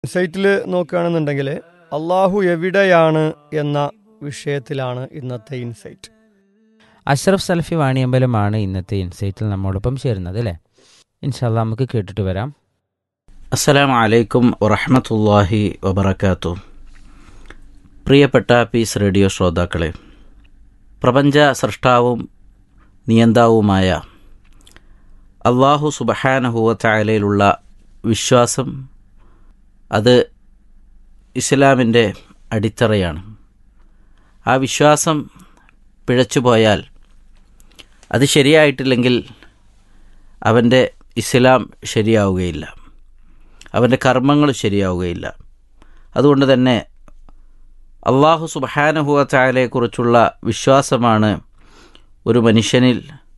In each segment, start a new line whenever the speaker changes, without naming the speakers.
സൈറ്റിൽ നോക്കുകയാണെന്നുണ്ടെങ്കിൽ അള്ളാഹു എവിടെയാണ് എന്ന വിഷയത്തിലാണ് ഇന്നത്തെ ഇൻസൈറ്റ്
അഷ്റഫ് സൽഫി വാണിയമ്പലമാണ് ഇന്നത്തെ ഇൻസൈറ്റിൽ നമ്മോടൊപ്പം ചേരുന്നത് അല്ലേ ഇൻഷാല്ല നമുക്ക് കേട്ടിട്ട് വരാം
അസ്സലാമു അലൈക്കും വറഹമത്തല്ലാഹി വബർക്കാത്തു പ്രിയപ്പെട്ട പീസ് റേഡിയോ ശ്രോതാക്കളെ പ്രപഞ്ച സൃഷ്ടാവും നിയന്താവുമായ അള്ളാഹു സുബഹാനഹുവ ചായലയിലുള്ള വിശ്വാസം അത് ഇസ്ലാമിൻ്റെ അടിത്തറയാണ് ആ വിശ്വാസം പിഴച്ചുപോയാൽ അത് ശരിയായിട്ടില്ലെങ്കിൽ അവൻ്റെ ഇസ്ലാം ശരിയാവുകയില്ല അവൻ്റെ കർമ്മങ്ങൾ ശരിയാവുകയില്ല അതുകൊണ്ട് തന്നെ അള്ളാഹു സുബഹാനഹുവ ചായലയെക്കുറിച്ചുള്ള വിശ്വാസമാണ് ഒരു മനുഷ്യനിൽ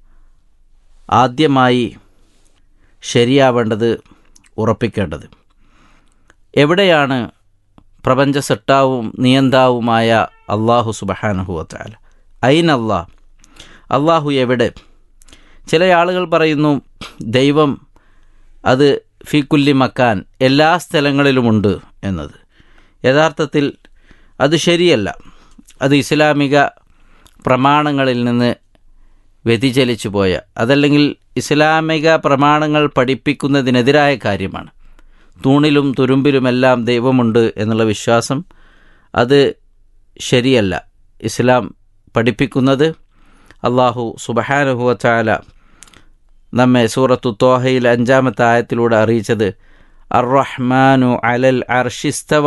ആദ്യമായി ശരിയാവേണ്ടത് ഉറപ്പിക്കേണ്ടത് എവിടെയാണ് പ്രപഞ്ച സട്ടാവും നിയന്താവുമായ അള്ളാഹു സുബഹാനഹുവ ചാല ഐൻ അള്ളാഹ് അള്ളാഹു എവിടെ ചില ആളുകൾ പറയുന്നു ദൈവം അത് ഫിക്കുല്ലി മക്കാൻ എല്ലാ സ്ഥലങ്ങളിലുമുണ്ട് എന്നത് യഥാർത്ഥത്തിൽ അത് ശരിയല്ല അത് ഇസ്ലാമിക പ്രമാണങ്ങളിൽ നിന്ന് വ്യതിചലിച്ചു പോയ അതല്ലെങ്കിൽ ഇസ്ലാമിക പ്രമാണങ്ങൾ പഠിപ്പിക്കുന്നതിനെതിരായ കാര്യമാണ് തൂണിലും തുരുമ്പിലുമെല്ലാം ദൈവമുണ്ട് എന്നുള്ള വിശ്വാസം അത് ശരിയല്ല ഇസ്ലാം പഠിപ്പിക്കുന്നത് അള്ളാഹു സുബഹാനുഹുവ ചാല നമ്മെ സൂറത്തു തോഹയിൽ അഞ്ചാമത്തെ ആയത്തിലൂടെ അറിയിച്ചത് അർ റഹ്മാനു അലൽ അർഷിസ്തവ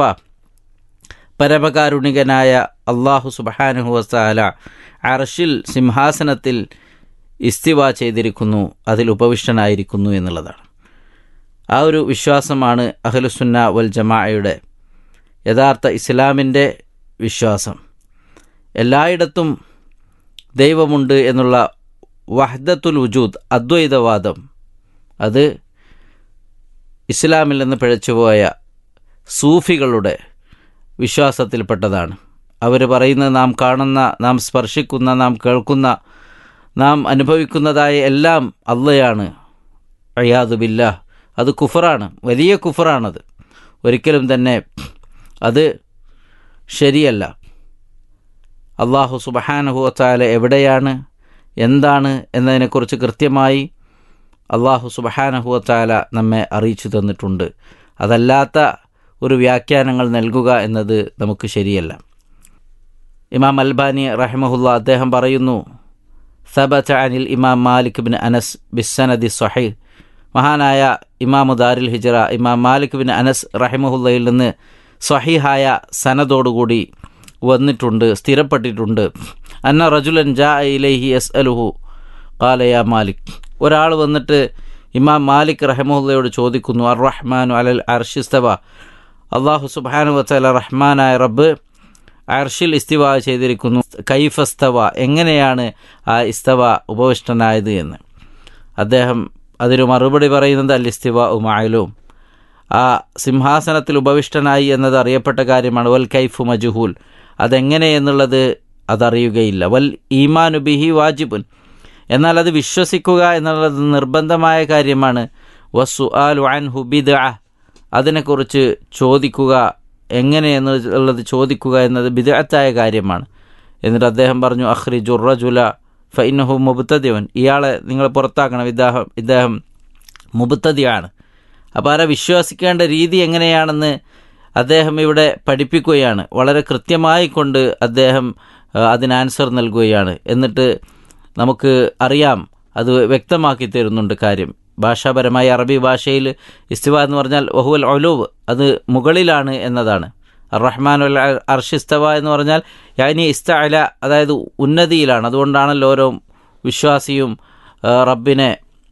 പരമകാരുണികനായ അള്ളാഹു സുബഹാനുഹുവസാല അർഷിൽ സിംഹാസനത്തിൽ ഇസ്തിവ ചെയ്തിരിക്കുന്നു അതിൽ ഉപവിഷ്ടനായിരിക്കുന്നു എന്നുള്ളതാണ് ആ ഒരു വിശ്വാസമാണ് അഹ്ലുസുന്ന വൽ ജമാഅയുടെ യഥാർത്ഥ ഇസ്ലാമിൻ്റെ വിശ്വാസം എല്ലായിടത്തും ദൈവമുണ്ട് എന്നുള്ള വഹദത്തുൽ വുജൂദ് അദ്വൈതവാദം അത് ഇസ്ലാമിൽ നിന്ന് പിഴച്ചുപോയ സൂഫികളുടെ വിശ്വാസത്തിൽപ്പെട്ടതാണ് അവർ പറയുന്നത് നാം കാണുന്ന നാം സ്പർശിക്കുന്ന നാം കേൾക്കുന്ന നാം അനുഭവിക്കുന്നതായ എല്ലാം അള്ളയാണ് അയാദുബില്ല അത് കുഫറാണ് വലിയ കുഫറാണത് ഒരിക്കലും തന്നെ അത് ശരിയല്ല അള്ളാഹു സുബഹാനഹുവത്താല എവിടെയാണ് എന്താണ് എന്നതിനെക്കുറിച്ച് കൃത്യമായി അള്ളാഹു സുബഹാനഹുവത്താല നമ്മെ അറിയിച്ചു തന്നിട്ടുണ്ട് അതല്ലാത്ത ഒരു വ്യാഖ്യാനങ്ങൾ നൽകുക എന്നത് നമുക്ക് ശരിയല്ല ഇമാം അൽബാനി റഹ്മഹുല്ല അദ്ദേഹം പറയുന്നു സബച്ച അനിൽ ഇമാം മാലിക് ബിൻ അനസ് ബിസ്സനദി സഹീർ മഹാനായ ഇമാമു ദാരിൽ ഹിജറ ഇമാം മാലിക് ബിൻ അനസ് റഹിമഹുല്ലയിൽ നിന്ന് സഹിഹായ സനദോടുകൂടി വന്നിട്ടുണ്ട് സ്ഥിരപ്പെട്ടിട്ടുണ്ട് അന്ന റജുലൻ ജാ ഇലൈഹി എസ് അലുഹു കാലയ മാലിക് ഒരാൾ വന്നിട്ട് ഇമാം മാലിക് റഹമുല്ലയോട് ചോദിക്കുന്നു അർ റഹ്മാനു അലൽ അർഷിസ്തവ അള്ളാഹു സുബാനു വത്തല റഹ്മാനായ റബ്ബ് അർഷിൽ ഇസ്തിവ ചെയ്തിരിക്കുന്നു കൈഫസ്തവ എങ്ങനെയാണ് ആ ഇസ്തവ ഉപവിഷ്ടനായത് എന്ന് അദ്ദേഹം അതിന് മറുപടി പറയുന്നത് അൽ ഇസ്തിവ ഉമായലും ആ സിംഹാസനത്തിൽ ഉപവിഷ്ടനായി എന്നത് അറിയപ്പെട്ട കാര്യമാണ് വൽ കൈഫു മജുഹൂൽ അതെങ്ങനെ എന്നുള്ളത് അതറിയുകയില്ല വൽ ഈമാനു ബിഹി വാജിബുൻ എന്നാൽ അത് വിശ്വസിക്കുക എന്നുള്ളത് നിർബന്ധമായ കാര്യമാണ് വസ്സു ആലു അൻ ഹുബിദ അതിനെക്കുറിച്ച് ചോദിക്കുക എങ്ങനെ എന്നുള്ളത് ചോദിക്കുക എന്നത് ബിദഅത്തായ കാര്യമാണ് എന്നിട്ട് അദ്ദേഹം പറഞ്ഞു അഖ്രി ജുറജുല ഫൈനഹു മുബത്തദിവൻ ഇയാളെ നിങ്ങൾ പുറത്താക്കണം ഇദ്ദേഹം ഇദ്ദേഹം മുബത്തതിയാണ് അപ്പോൾ ആരെ വിശ്വസിക്കേണ്ട രീതി എങ്ങനെയാണെന്ന് അദ്ദേഹം ഇവിടെ പഠിപ്പിക്കുകയാണ് വളരെ കൃത്യമായി കൊണ്ട് അദ്ദേഹം അതിന് ആൻസർ നൽകുകയാണ് എന്നിട്ട് നമുക്ക് അറിയാം അത് വ്യക്തമാക്കി തരുന്നുണ്ട് കാര്യം ഭാഷാപരമായി അറബി ഭാഷയിൽ ഇസ്തിവ എന്ന് പറഞ്ഞാൽ വഹുവൽ ഒലൂവ് അത് മുകളിലാണ് എന്നതാണ് റഹ്മാൻ ഉൽ അർഷിസ്തവ എന്ന് പറഞ്ഞാൽ യാനി ഇസ്തഅല അതായത് ഉന്നതിയിലാണ് അതുകൊണ്ടാണല്ലോ ഓരോ വിശ്വാസിയും റബ്ബിനെ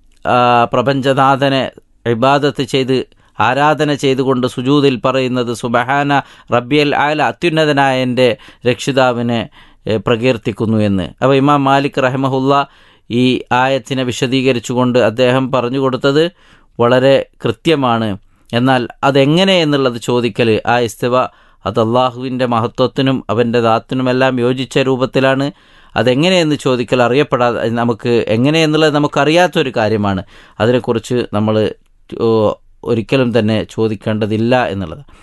പ്രപഞ്ചനാഥനെ ഇബാദത്ത് ചെയ്ത് ആരാധന ചെയ്തുകൊണ്ട് സുജൂതിൽ പറയുന്നത് സുബഹാന റബ്ബിയൽ ആല അത്യുന്നതനായ എൻ്റെ രക്ഷിതാവിനെ പ്രകീർത്തിക്കുന്നു എന്ന് അപ്പോൾ ഇമാം മാലിക് റഹ്മഹുല്ല ഈ ആയത്തിനെ വിശദീകരിച്ചുകൊണ്ട് അദ്ദേഹം പറഞ്ഞു കൊടുത്തത് വളരെ കൃത്യമാണ് എന്നാൽ അതെങ്ങനെ എന്നുള്ളത് ചോദിക്കൽ ആ ഇസ്തിവ അത് അള്ളാഹുവിൻ്റെ മഹത്വത്തിനും അവൻ്റെ ദാത്തിനുമെല്ലാം യോജിച്ച രൂപത്തിലാണ് അതെങ്ങനെയെന്ന് ചോദിക്കൽ അറിയപ്പെടാതെ നമുക്ക് എങ്ങനെയെന്നുള്ളത് നമുക്കറിയാത്തൊരു കാര്യമാണ് അതിനെക്കുറിച്ച് നമ്മൾ ഒരിക്കലും തന്നെ ചോദിക്കേണ്ടതില്ല എന്നുള്ളത്